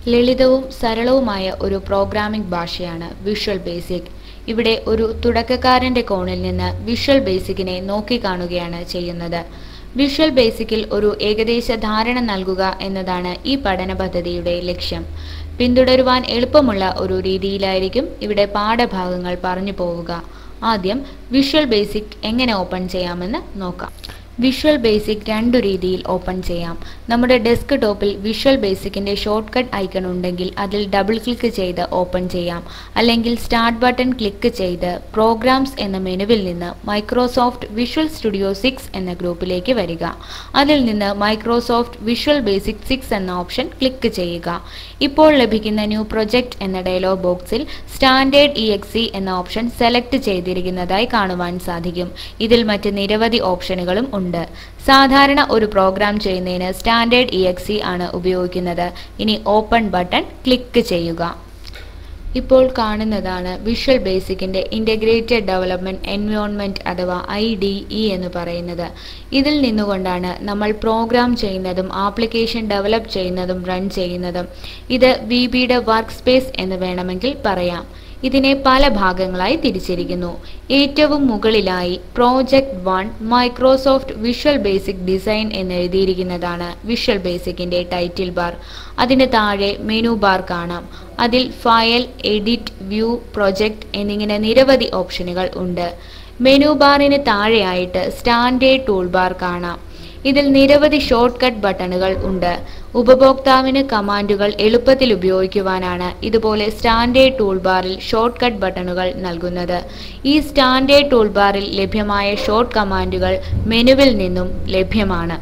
ലളിതവും സരളവുമായ ഒരു പ്രോഗ്രാമിംഗ് ഭാഷയാണ് വിഷ്വൽ ബേസിക് ഇവിടെ ഒരു തുടക്കക്കാരന്റെ കോണിൽ നിന്ന് വിഷ്വൽ ബേസിക്കിനെ നോക്കിക്കാണുകയാണ് ചെയ്യുന്നത് വിഷ്വൽ ബേസിക്കിൽ ഒരു ഏകദേശ ധാരണ നൽകുക എന്നതാണ് ഈ പഠന പദ്ധതിയുടെ ലക്ഷ്യം പിന്തുടരുവാൻ എളുപ്പമുള്ള ഒരു രീതിയിലായിരിക്കും ഇവിടെ പാഠഭാഗങ്ങൾ പറഞ്ഞു പോവുക ആദ്യം വിഷ്വൽ ബേസിക് എങ്ങനെ ഓപ്പൺ ചെയ്യാമെന്ന് നോക്കാം വിഷ്വൽ ബേസിക് രണ്ടു രീതിയിൽ ഓപ്പൺ ചെയ്യാം നമ്മുടെ ഡെസ്ക് ടോപ്പിൽ വിഷ്വൽ ബേസിക്കിന്റെ ഷോർട്ട് കട്ട് ഐക്കൺ ഉണ്ടെങ്കിൽ അതിൽ ഡബിൾ ക്ലിക്ക് ചെയ്ത് ഓപ്പൺ ചെയ്യാം അല്ലെങ്കിൽ സ്റ്റാർട്ട് ബട്ടൺ ക്ലിക്ക് ചെയ്ത് പ്രോഗ്രാംസ് എന്ന മെനുവിൽ നിന്ന് മൈക്രോസോഫ്റ്റ് വിഷ്വൽ സ്റ്റുഡിയോ സിക്സ് എന്ന ഗ്രൂപ്പിലേക്ക് വരിക അതിൽ നിന്ന് മൈക്രോസോഫ്റ്റ് വിഷ്വൽ ബേസിക് സിക്സ് എന്ന ഓപ്ഷൻ ക്ലിക്ക് ചെയ്യുക ഇപ്പോൾ ലഭിക്കുന്ന ന്യൂ പ്രൊജക്ട് എന്ന ഡയലോഗ് ബോക്സിൽ സ്റ്റാൻഡേർഡ് ഇ എക്സി എന്ന ഓപ്ഷൻ സെലക്ട് ചെയ്തിരിക്കുന്നതായി കാണുവാൻ സാധിക്കും ഇതിൽ മറ്റ് നിരവധി ഓപ്ഷനുകളും ഉണ്ട് സാധാരണ ഒരു പ്രോഗ്രാം ചെയ്യുന്നതിന് സ്റ്റാൻഡേർഡ് ഇ എക്സി ആണ് ഉപയോഗിക്കുന്നത് ഇനി ഓപ്പൺ ബട്ടൺ ക്ലിക്ക് ചെയ്യുക ഇപ്പോൾ കാണുന്നതാണ് വിഷ്വൽ ബേസിക്കിന്റെ ഇന്റഗ്രേറ്റഡ് ഡെവലപ്മെന്റ് എൻവയോൺമെന്റ് അഥവാ ഐ ഡി ഇ എന്ന് പറയുന്നത് ഇതിൽ നിന്നുകൊണ്ടാണ് നമ്മൾ പ്രോഗ്രാം ചെയ്യുന്നതും ആപ്ലിക്കേഷൻ ഡെവലപ്പ് ചെയ്യുന്നതും റൺ ചെയ്യുന്നതും ഇത് വി ബിയുടെ വർക്ക് സ്പേസ് എന്ന് വേണമെങ്കിൽ പറയാം ഇതിനെ പല ഭാഗങ്ങളായി തിരിച്ചിരിക്കുന്നു ഏറ്റവും മുകളിലായി project one Microsoft visual basic design എന്ന് എഴുതിയിരിക്കുന്നതാണ് വിഷ്വൽ ബേസിക്കിന്റെ ടൈറ്റിൽ ബാർ അതിന് താഴെ മെനു ബാർ കാണാം അതിൽ ഫയൽ എഡിറ്റ് വ്യൂ പ്രൊജക്ട് എന്നിങ്ങനെ നിരവധി ഓപ്ഷനുകൾ ഉണ്ട് മെനു ബാറിന് താഴെയായിട്ട് സ്റ്റാൻഡേർഡ് ടൂൾ ബാർ കാണാം ഇതിൽ നിരവധി ഷോർട്ട് കട്ട് ബട്ടണുകൾ ഉണ്ട് ഉപഭോക്താവിന് കമാൻഡുകൾ എളുപ്പത്തിൽ ഉപയോഗിക്കുവാനാണ് ഇതുപോലെ സ്റ്റാൻഡേർഡ് ടൂൾ ബാറിൽ ഷോർട്ട് കട്ട് ബട്ടണുകൾ നൽകുന്നത് ഈ സ്റ്റാൻഡേർഡ് ടൂൾ ബാറിൽ ലഭ്യമായ ഷോർട്ട് കമാൻഡുകൾ മെനുവിൽ നിന്നും ലഭ്യമാണ്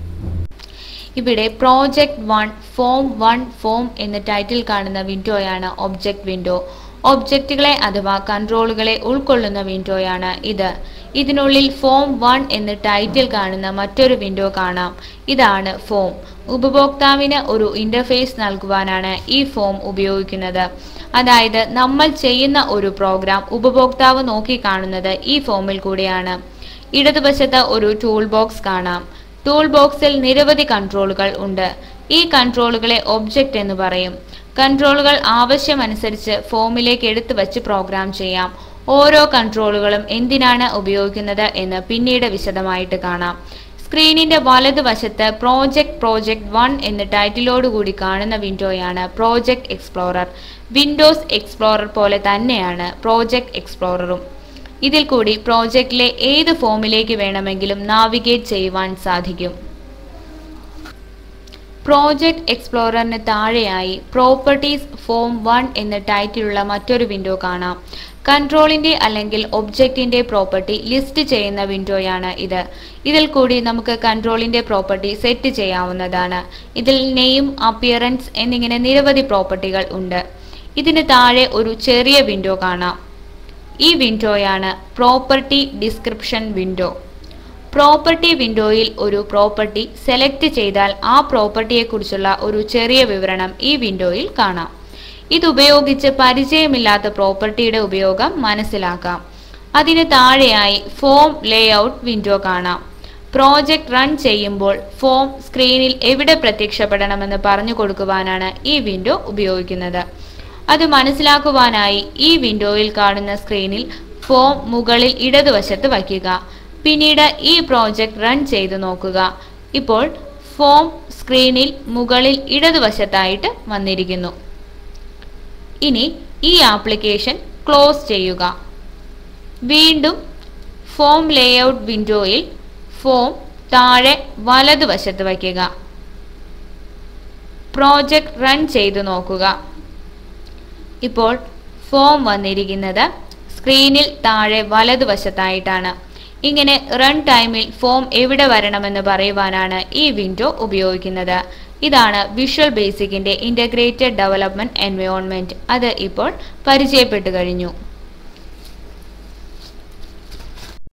ഇവിടെ project one form one form എന്ന ടൈറ്റിൽ കാണുന്ന വിൻഡോയാണ് ഒബ്ജക്റ്റ് വിൻഡോ ഒബ്ജക്റ്റുകളെ അഥവാ കൺട്രോളുകളെ ഉൾക്കൊള്ളുന്ന വിൻഡോയാണ് ഇത് ഇതിനുള്ളിൽ ഫോം വൺ എന്ന് ടൈറ്റിൽ കാണുന്ന മറ്റൊരു വിൻഡോ കാണാം ഇതാണ് ഫോം ഉപഭോക്താവിന് ഒരു ഇന്റർഫേസ് നൽകുവാനാണ് ഈ ഫോം ഉപയോഗിക്കുന്നത് അതായത് നമ്മൾ ചെയ്യുന്ന ഒരു പ്രോഗ്രാം ഉപഭോക്താവ് നോക്കി കാണുന്നത് ഈ ഫോമിൽ കൂടിയാണ് ഇടതുവശത്ത് ഒരു ടൂൾ ബോക്സ് കാണാം ടൂൾ ബോക്സിൽ നിരവധി കൺട്രോളുകൾ ഉണ്ട് ഈ കൺട്രോളുകളെ ഒബ്ജക്റ്റ് എന്ന് പറയും കൺട്രോളുകൾ ആവശ്യമനുസരിച്ച് ഫോമിലേക്ക് എടുത്തു വച്ച് പ്രോഗ്രാം ചെയ്യാം ഓരോ കൺട്രോളുകളും എന്തിനാണ് ഉപയോഗിക്കുന്നത് എന്ന് പിന്നീട് വിശദമായിട്ട് കാണാം സ്ക്രീനിന്റെ വലതുവശത്ത് പ്രോജക്ട് പ്രോജക്ട് വൺ എന്ന ടൈറ്റിലോട് കൂടി കാണുന്ന വിൻഡോയാണ് പ്രോജക്ട് എക്സ്പ്ലോറർ വിൻഡോസ് എക്സ്പ്ലോറർ പോലെ തന്നെയാണ് പ്രോജക്ട് എക്സ്പ്ലോററും ഇതിൽ കൂടി പ്രോജക്റ്റിലെ ഏത് ഫോമിലേക്ക് വേണമെങ്കിലും നാവിഗേറ്റ് ചെയ്യുവാൻ സാധിക്കും പ്രോജക്റ്റ് എക്സ്പ്ലോററിന് താഴെയായി പ്രോപ്പർട്ടീസ് ഫോം വൺ എന്ന ടൈറ്റിലുള്ള മറ്റൊരു വിൻഡോ കാണാം കൺട്രോളിന്റെ അല്ലെങ്കിൽ ഒബ്ജക്റ്റിന്റെ പ്രോപ്പർട്ടി ലിസ്റ്റ് ചെയ്യുന്ന വിൻഡോയാണ് ഇത് ഇതിൽ കൂടി നമുക്ക് കൺട്രോളിന്റെ പ്രോപ്പർട്ടി സെറ്റ് ചെയ്യാവുന്നതാണ് ഇതിൽ നെയിം അപ്പിയറൻസ് എന്നിങ്ങനെ നിരവധി പ്രോപ്പർട്ടികൾ ഉണ്ട് ഇതിന് താഴെ ഒരു ചെറിയ വിൻഡോ കാണാം ഈ വിൻഡോയാണ് പ്രോപ്പർട്ടി ഡിസ്ക്രിപ്ഷൻ വിൻഡോ പ്രോപ്പർട്ടി വിൻഡോയിൽ ഒരു പ്രോപ്പർട്ടി സെലക്ട് ചെയ്താൽ ആ പ്രോപ്പർട്ടിയെക്കുറിച്ചുള്ള ഒരു ചെറിയ വിവരണം ഈ വിൻഡോയിൽ കാണാം ഇതുപയോഗിച്ച് പരിചയമില്ലാത്ത പ്രോപ്പർട്ടിയുടെ ഉപയോഗം മനസ്സിലാക്കാം അതിന് താഴെയായി ഫോം ലേഔട്ട് വിൻഡോ കാണാം പ്രോജക്റ്റ് റൺ ചെയ്യുമ്പോൾ ഫോം സ്ക്രീനിൽ എവിടെ പ്രത്യക്ഷപ്പെടണമെന്ന് പറഞ്ഞു കൊടുക്കുവാനാണ് ഈ വിൻഡോ ഉപയോഗിക്കുന്നത് അത് മനസ്സിലാക്കുവാനായി ഈ വിൻഡോയിൽ കാണുന്ന സ്ക്രീനിൽ ഫോം മുകളിൽ ഇടതുവശത്ത് വയ്ക്കുക പിന്നീട് ഈ പ്രോജക്റ്റ് റൺ ചെയ്ത് നോക്കുക ഇപ്പോൾ ഫോം സ്ക്രീനിൽ മുകളിൽ ഇടതുവശത്തായിട്ട് വന്നിരിക്കുന്നു ഇനി ഈ ആപ്ലിക്കേഷൻ ക്ലോസ് ചെയ്യുക വീണ്ടും ഫോം ലേഔട്ട് വിൻഡോയിൽ ഫോം താഴെ വലതുവശത്ത് വയ്ക്കുക പ്രോജക്റ്റ് റൺ ചെയ്ത് നോക്കുക ഇപ്പോൾ ഫോം വന്നിരിക്കുന്നത് സ്ക്രീനിൽ താഴെ വലതുവശത്തായിട്ടാണ് ഇങ്ങനെ റൺ ടൈമിൽ ഫോം എവിടെ വരണമെന്ന് പറയുവാനാണ് ഈ വിൻഡോ ഉപയോഗിക്കുന്നത് ഇതാണ് വിഷ്വൽ ബേസിക്കിന്റെ ഇന്റഗ്രേറ്റഡ് ഡെവലപ്മെന്റ് എൻവയോൺമെന്റ് അത് ഇപ്പോൾ പരിചയപ്പെട്ടു കഴിഞ്ഞു